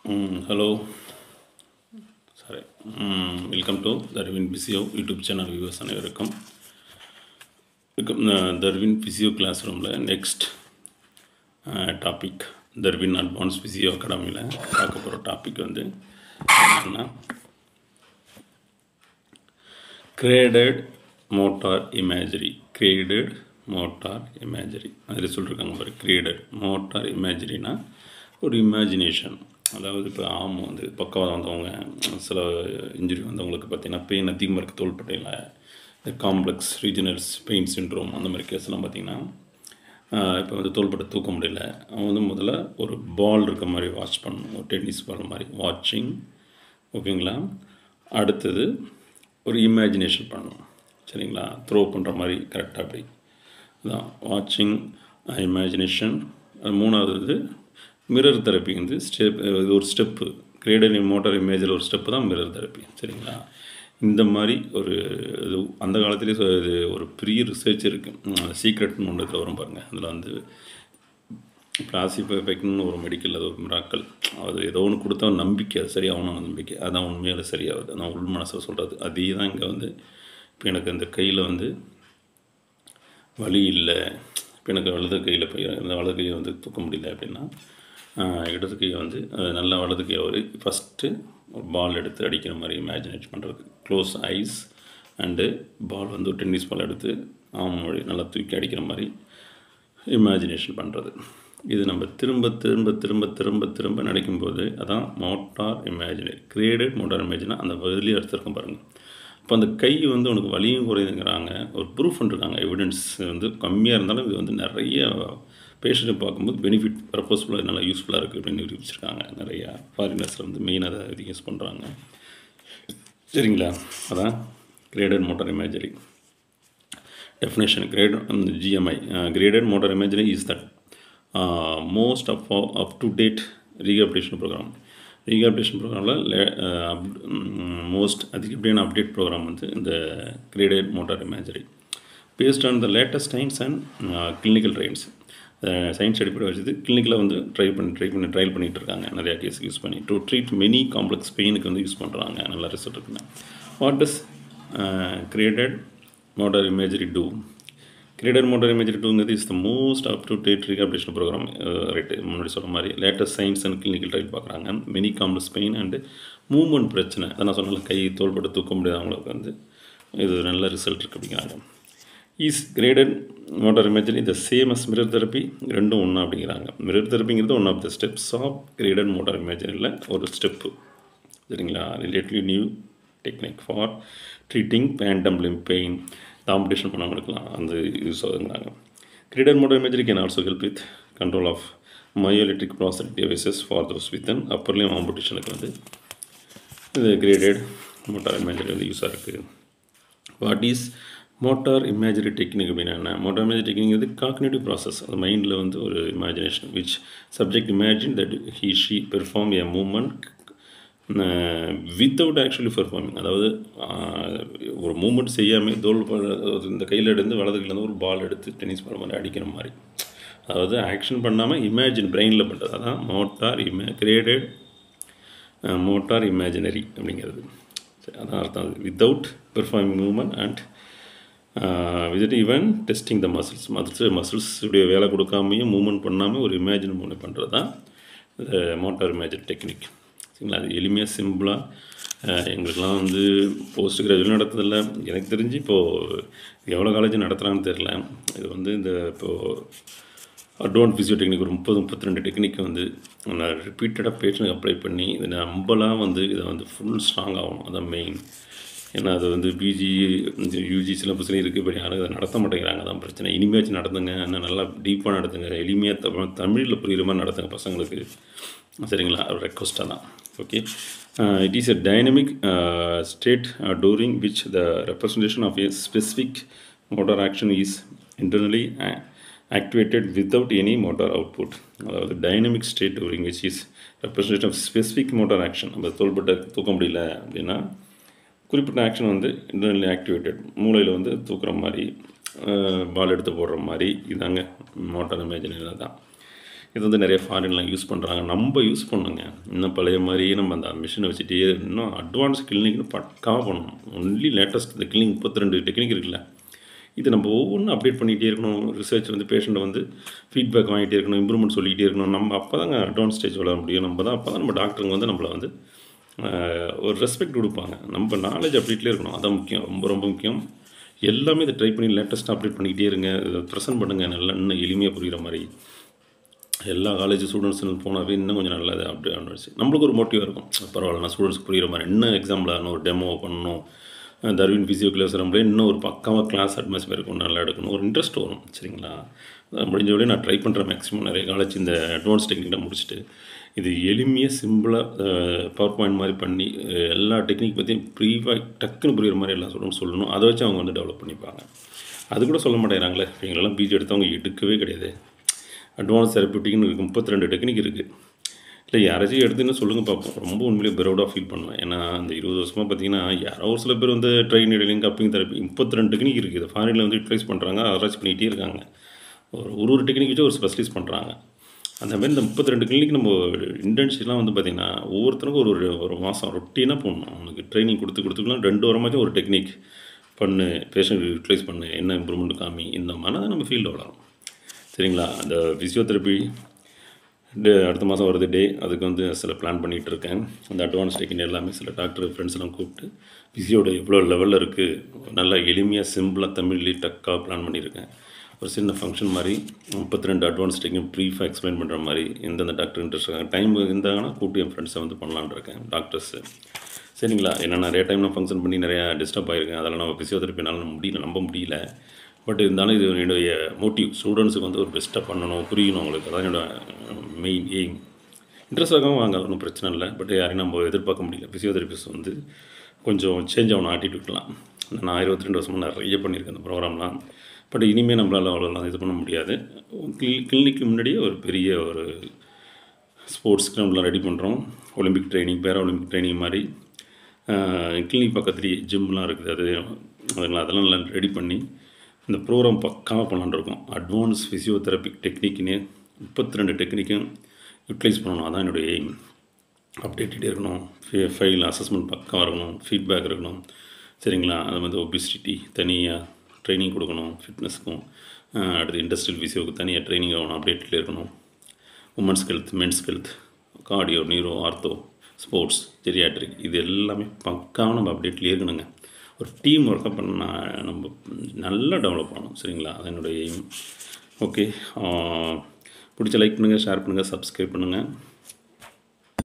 hello sorry welcome to Darwin physio YouTube channel viewers அனைவருக்கும் welcome Darwin physio class ரூமில் next topic Darwin advance physio அகாடமியில் பார்க்க போகிற topic வந்து என்னன்னா graded motor imagery graded motor imagery அதில் சொல்லியிருக்காங்க பாரு கிரேடட் மோட்டார் இமேஜரினா ஒரு இமேஜினேஷன் அதாவது இப்போ ஆம் வந்து பக்கவாதம் வந்தவங்க சில இன்ஜுரி வந்தவங்களுக்கு பார்த்தீங்கன்னா பெயின் அதிகமாக இருக்குது தோள்பட்டையில் இந்த காம்ப்ளெக்ஸ் ரீஜனல்ஸ் பெயின் சின்ட்ரோம் அந்த மாதிரி கேஸ்லாம் பார்த்தீங்கன்னா இப்போ வந்து தோள்பட்டை தூக்க முடியல அவன் வந்து முதல்ல ஒரு பால் இருக்க மாதிரி வாட்ச் பண்ணணும் ஒரு டென்னிஸ் பால் மாதிரி வாட்சிங் ஓகேங்களா அடுத்தது ஒரு இமேஜினேஷன் பண்ணணும் சரிங்களா த்ரோ பண்ணுற மாதிரி கரெக்டாக அப்படி அதான் வாட்சிங் இமேஜினேஷன் மூணாவது வந்து மிரர் தெரப்பி வந்து ஸ்டெப் இது ஒரு ஸ்டெப்பு கிரேடல் மோட்டார் இமேஜில் ஒரு ஸ்டெப்பு தான் மிரர் தெரப்பி சரிங்களா இந்த மாதிரி ஒரு இது அந்த காலத்துலேயே சொ- இது ஒரு பெரிய ரிசர்ச் இருக்குது சீக்ரெட்னு ஒன்று இதில் வரும் பாருங்கள் அதில் வந்து பிளாசிஃபை எஃபெக்ட்னு ஒரு மெடிக்கல் அது ஒரு மிராக்கள் அது ஏதோ ஒன்று கொடுத்தா ஒரு நம்பிக்கை அது சரியாகணும் நம்பிக்கை அதான் உண்மையில சரியாகுது அதான் உள் மனசில் சொல்கிறது அதே தான் இங்கே வந்து இப்போ எனக்கு அந்த கையில் வந்து வலி இல்லை இப்போ எனக்கு வலது கையில் போய் இந்த வலது கையை வந்து தூக்க முடியல அப்படின்னா ஆஹ், இடது கையை வந்து அஹ், நல்லா வலது கையை ஒரு ஃபஸ்ட்டு ஒரு பால் எடுத்து அடிக்கிற மாதிரி இமேஜினேட் பண்ணுறது க்ளோஸ் ஐஸ் அண்டு பால் வந்து ஒரு டென்னிஸ் பால் எடுத்து ஆம் மொழி நல்லா தூக்கி அடிக்கிற மாதிரி இமேஜினேஷன் பண்ணுறது இது நம்ம திரும்ப திரும்ப திரும்ப திரும்ப திரும்ப நினைக்கும்போது அதான் மோட்டார் இமேஜினரி கிரியேட்டட் மோட்டார் இமேஜினா அந்த வெளியே எடுத்துருக்கோம் பாருங்கள் இப்போ அந்த கை வந்து உனக்கு வலியும் குறையுதுங்கிறாங்க ஒரு ப்ரூஃப் பண்ணிருக்காங்க எவிடன்ஸ் வந்து கம்மியாக இருந்தாலும் இது வந்து நிறைய பேஷண்ட்டை பார்க்கும்போது பெனிஃபிட் பர்பஸ்ஃபுல்லாக நல்லா யூஸ்ஃபுல்லாக இருக்குது அப்படின்னு நிரூபிச்சிருக்காங்க நிறையா ஃபாரினர்ஸில் வந்து மெயினாக அதை இது யூஸ் பண்ணுறாங்க சரிங்களா அதான் graded motor imagery definition grade um, GMI uh, graded motor imagery is that uh, most of up to date rehabilitation program rehabilitation programமில் மோஸ்ட் அதிகப்படியான அப்டேட் ப்ரோக்ராம் வந்து இந்த graded motor imagery based on the latest science and clinical trials science அடிப்படை வச்சது கிளினிக்கில் வந்து try பண்ணி try பண்ணி ட்ரையல் பண்ணிட்டு இருக்காங்க நிறையா கேஸ் யூஸ் பண்ணி டு ட்ரீட் மெனி காம்ப்ளெக்ஸ் பெயினுக்கு வந்து யூஸ் பண்ணுறாங்க நல்ல ரிசல்ட் இருக்குங்க what does created motor imagery do created motor imagery டூங்கிறது is the most up to date rehabilitation program right முன்னாடி சொன்ன மாதிரி latest science and clinical trials பார்க்குறாங்க many complex pain and movement பிரச்சனை அதான் நான் சொன்னல கை தோள்பட்டு தூக்க முடியாதவங்களுக்கு வந்து இது நல்ல ரிசல்ட் இருக்குது அப்படிங்கிறாங்க is graded motor imagery the same as mirror therapy ரெண்டும் ஒன்றா அப்படிங்கிறாங்க மிரர் தெரப்பிங்கிறது one of the steps of graded motor இமேஜரியில் ஒரு ஸ்டெப்பு சரிங்களா relatively new technique for treating phantom limb pain competition பண்ணவங்களுக்குலாம் அந்த யூஸ் ஆகுங்கிறாங்க graded motor imagery can also help with control of myoelectric prosthetic devices for those with an அப்பர்லியும் காம்படிஷனுக்கு வந்து இது கிரேடட் மோட்டார் இமேஜரி வந்து யூஸாக இருக்குது what is motor imagery technique அப்படின்னா என்ன மோட்டார் இமேஜரி டெக்னிக் வந்து காக்னேட்டிவ் ப்ராசஸ் அது மைண்டில் வந்து ஒரு imagination which subject imagine that he she perform a movement without actually performing அதாவது ஆஹ், ஒரு மூமெண்ட் செய்யாமல் தோல் ப- ஒரு இந்த கையில் எடுத்து வலது கையிலேருந்து ஒரு பால் எடுத்து டென்னிஸ் பால் மாதிரி அடிக்கிற மாதிரி அதாவது ஆக்ஷன் பண்ணாமல் இமேஜின் பிரெயினில் பண்ணுறது அதான் மோட்டார் இமே கிரியேட்டட் மோட்டார் இமேஜினரி அப்படிங்கிறது சரி, அதான் அர்த்தம் without performing movement and with even testing the muscles muscles muscles உடைய வேலை கொடுக்காமையும் மூவ்மெண்ட் பண்ணாமல் ஒரு இமேஜின் மூவ் பண்ணுறது தான் இந்த மோட்டார் இமேஜின் டெக்னிக் சரிங்களா அது எளிமையாக சிம்பிளாக எங்களுக்கெல்லாம் வந்து போஸ்ட் கிராஜுவேட் நடத்துதில்ல எனக்கு தெரிஞ்சு இப்போது எவ்வளோ காலேஜ் நடத்துகிறான்னு தெரில இது வந்து இந்த இப்போது அட்வான்ஸ் ஃபிசியோ டெக்னிக் ஒரு முப்பது முப்பத்தி ரெண்டு டெக்னிக்கை வந்து நான் ரிப்பீட்டடாக பேஷனுக்கு அப்ளை பண்ணி இதை நம்பலாம் வந்து இதை வந்து ஃபுல் ஸ்ட்ராங் ஆகணும் அதான் மெயின் ஏன்னா அது வந்து பிஜி யூஜி சிலபஸ்லேயும் இருக்குது பட் யாரும் அதை நடத்த மாட்டேங்கிறாங்க அதான் பிரச்சனை இனிமேச்சு நடத்துங்க இன்னும் நல்லா டீப்பாக நடத்துங்க எளிமையாக தமிழ் தமிழில் புரியுற மாதிரி நடத்துங்க பசங்களுக்கு சரிங்களா ஒரு ரெக்வஸ்ட்டாக தான் okay it is a dynamic state during which the representation of a specific motor action is internally a- activated without any motor output அதாவது dynamic state during which is representation of specific motor action நம்ம தோள்பட்டை தூக்க முடியல அப்படின்னா குறிப்பிட்ட action வந்து internally activated மூளையில் வந்து தூக்குற மாதிரி பால் எடுத்து போடுற மாதிரி இதாங்க மோட்டார் இமேஜினரி தான் இது வந்து நிறைய ஃபாரின்லாம் யூஸ் பண்ணுறாங்க நம்ம யூஸ் பண்ணுங்க இன்னும் பழைய மாதிரியே நம்ம அந்த மிஷினை வச்சுட்டே இன்னும் அட்வான்ஸ் கிளினிக்னு பக்காவாக பண்ணணும் ஒன்லி லேட்டஸ்ட் இந்த கிளினிக் முப்பத்தி ரெண்டு டெக்னிக் இருக்குல்ல இது நம்ம ஒவ்வொன்றும் அப்டேட் பண்ணிகிட்டே இருக்கணும் ரிசர்ச் வந்து பேஷண்ட்டை வந்து ஃபீட்பேக் வாங்கிட்டே இருக்கணும் இம்ப்ரூவ்மெண்ட் சொல்லிகிட்டே இருக்கணும் நம்ம அப்போ தாங்க அட்வான்ஸ் ஸ்டேஜ் வளர முடியும் நம்ம தான் அப்போ தான் நம்ம டாக்டருங்க வந்து நம்மளை வந்து ஆஹ், ஒரு ரெஸ்பெக்ட் கொடுப்பாங்க நம்ம நாலேஜ் அப்டேட்லேயே இருக்கணும் அதான் முக்கியம் ரொம்ப ரொம்ப முக்கியம் எல்லாமே இதை ட்ரை பண்ணி லேட்டஸ்ட்டாக அப்டேட் பண்ணிக்கிட்டே இருங்க இதை ப்ரெசென்ட் பண்ணுங்கள் நல்லா இன்னும் எளிமையாக புரிகிற மாதிரி எல்லா காலேஜ் ஸ்டூடெண்ட்ஸும் போனாவே இன்னும் கொஞ்சம் நல்லது அப்படி ஆனிச்சு நம்மளுக்கு ஒரு மோட்டிவாக இருக்கும் பரவாயில்ல நான் ஸ்டூடெண்ட்ஸ்க்கு புரியுற மாதிரி இன்னும் எக்ஸாம்பிள் இன்னும் ஒரு டெமோ பண்ணணும் அஹ் தர்வின் ஃபிசியோ கிளாஸ் நம்மளே இன்னும் ஒரு பக்காவாக கிளாஸ் அட்மாஸ்பியர் இருக்கும் நல்லா எடுக்கணும் ஒரு இன்ட்ரெஸ்ட் வரும் சரிங்களா அதான் முடிஞ்ச வரையும் நான் ட்ரை பண்ணுறேன் மேக்ஸிமம் நிறைய காலேஜ் இந்த அட்வான்ஸ் டெக்னிக்கெலாம் முடிச்சுட்டு இது எளிமையாக சிம்பிளாக பவர் பாயிண்ட் மாதிரி பண்ணி அஹ் எல்லா டெக்னிக் பற்றியும் ப்ரீவாக டக்குன்னு புரியுற மாதிரி எல்லாம் சொல்லணும் சொல்லணும் அதை வச்சு அவங்க வந்து டெவலப் பண்ணிப்பாங்க அது கூட சொல்ல மாட்டேங்கிறாங்களே எங்களெல்லாம் பிஜி எடுத்தவங்க எடுக்கவே கிடையாது அட்வான்ஸ் தெரப்பியூட்டிக்னு இருக்குது முப்பத்தி ரெண்டு டெக்னிக் இருக்குது இல்லை யாராச்சும் எடுத்துன்னு சொல்லுங்கள் பார்ப்போம் ரொம்ப உண்மையிலேயே பெரோடாக ஃபீல் பண்ணுவேன் ஏன்னா அந்த இருபது வருஷமாக பார்த்தீங்கன்னா யாரோ ஒரு சில பேர் வந்து ட்ரெயின் இடையிலிங் கப்பிங் தெரப்பி முப்பத்தி ரெண்டு டெக்னிக் இருக்குது ஃபாரினில் வந்து யூட்டிலைஸ் பண்ணுறாங்க ஆராய்ச்சி பண்ணிகிட்டே இருக்காங்க ஒரு ஒரு ஒரு டெக்னிக் வச்சு ஒரு ஸ்பெஷலிஸ்ட் பண்ணுறாங்க அந்த மாதிரி இந்த முப்பத்தி ரெண்டு கிளினிக் நம்ம இன்டர்ன்ஷிப்லாம் வந்து பார்த்திங்கன்னா ஒவ்வொருத்தருக்கும் ஒரு ஒரு ஒரு மாதம் ரொட்டீனாக போடணும் அவனுக்கு ட்ரைனிங் கொடுத்து கொடுத்துக்கலாம் ரெண்டு வாரமாச்சும் ஒரு டெக்னிக் பண்ணு பேஷண்ட் யூட்டிலைஸ் பண்ணு என்ன இம்ப்ரூவ்மெண்ட் காமி இந்த மாதிரி தான் நம்ம ஃபீல்டு வளரும் சரிங்களா அந்த ஃபிசியோதெரப்பி டே அடுத்த மாதம் வருது டே அதுக்கு வந்து சில பிளான் பண்ணிகிட்டு இருக்கேன் அந்த அட்வான்ஸ் டெக்னிக் எல்லாமே சில டாக்டர் ஃப்ரெண்ட்ஸ் எல்லாம் கூப்பிட்டு ஃபிசியோட எவ்வளோ லெவலில் இருக்குது நல்லா எளிமையாக சிம்பிளாக தமிழ்லேயே டக்காக பிளான் பண்ணியிருக்கேன் ஒரு சின்ன ஃபங்க்ஷன் மாதிரி முப்பத்தி ரெண்டு அட்வான்ஸ் டெக்னிக் ப்ரீஃபாக எக்ஸ்பிளைன் பண்ணுற மாதிரி எந்தெந்த டாக்டர் இன்ட்ரெஸ்ட் இருக்காங்க டைம் இருந்தாங்கன்னா கூப்பிட்டு என் ஃப்ரெண்ட்ஸை வந்து பண்ணலான்னு இருக்கேன் டாக்டர்ஸு சரிங்களா ஏன்னா நிறைய டைம் நான் ஃபங்க்ஷன் பண்ணி நிறையா டிஸ்டர்ப் ஆகிருக்கேன் அதெல்லாம் நம்ம ஃபிசியோதெரப்பினால முடியல நம்ப முடியல பட் இருந்தாலும் இது என்னுடைய மோட்டிவ் ஸ்டூடெண்ட்ஸுக்கு வந்து ஒரு பெஸ்ட்டாக பண்ணணும் புரியணும் அவங்களுக்கு அதான் என்னோட மெயின் எய்ம் இன்ட்ரெஸ்ட் ஆகாமல் வாங்க ஒன்றும் பிரச்சனை இல்லை பட் யாரையும் நம்ம எதிர்பார்க்க முடியல ஃபிசியோதெரபிஸ்ட் வந்து கொஞ்சம் சேஞ்ச் ஆகணும் ஆட்டிடியூட்லாம் நான் இருபத்தி ரெண்டு வருஷமாக நிறைய பண்ணியிருக்கேன் அந்த ப்ரோக்ராம்லாம் பட் இனிமேல் நம்மளால் அவ்வளோலாம் இது பண்ண முடியாது கிளினிக்கு முன்னாடியே ஒரு பெரிய ஒரு ஸ்போர்ட்ஸ் கிரவுண்ட்லாம் ரெடி பண்ணுறோம் Olympic training para Olympic training மாதிரி கிளினிக் பக்கத்துலேயே ஜிம்லாம் இருக்குது அது அதெல்லாம் அதெல்லாம் நல்லா ரெடி பண்ணி இந்த ப்ரோக்ராம் பக்காவாக பண்ணலான்னு இருக்கோம் அட்வான்ஸ் ஃபிசியோதெரபிக் டெக்னிக்னு முப்பத்தி ரெண்டு டெக்னிக்கும் யூட்டிலைஸ் பண்ணணும் அதான் என்னுடைய எய்ம் அப்டேட்டட் இருக்கணும் ஃபைல் அசஸ்மெண்ட் பக்காவாக இருக்கணும் ஃபீட்பேக் இருக்கணும் சரிங்களா அது வந்து ஒபிசிட்டி தனியாக ட்ரைனிங் கொடுக்கணும் ஃபிட்னஸ்க்கும் அடுத்து இண்டஸ்ட்ரியல் ஃபிசியோவுக்கு தனியாக ட்ரைனிங் ஆகணும் அப்டேட்டில் இருக்கணும் women's health men's health cardio neuro ortho sports geriatric இது எல்லாமே பக்காவாக நம்ம அப்டேட்லேயே இருக்கணுங்க ஒரு டீம் ஒர்க்காக பண்ணால் நம்ம நல்லா டெவலப் பண்ணணும் சரிங்களா அது என்னுடைய எய்ம் ஓகே பிடிச்ச லைக் பண்ணுங்கள் ஷேர் பண்ணுங்கள் சப்ஸ்கிரைப் பண்ணுங்கள்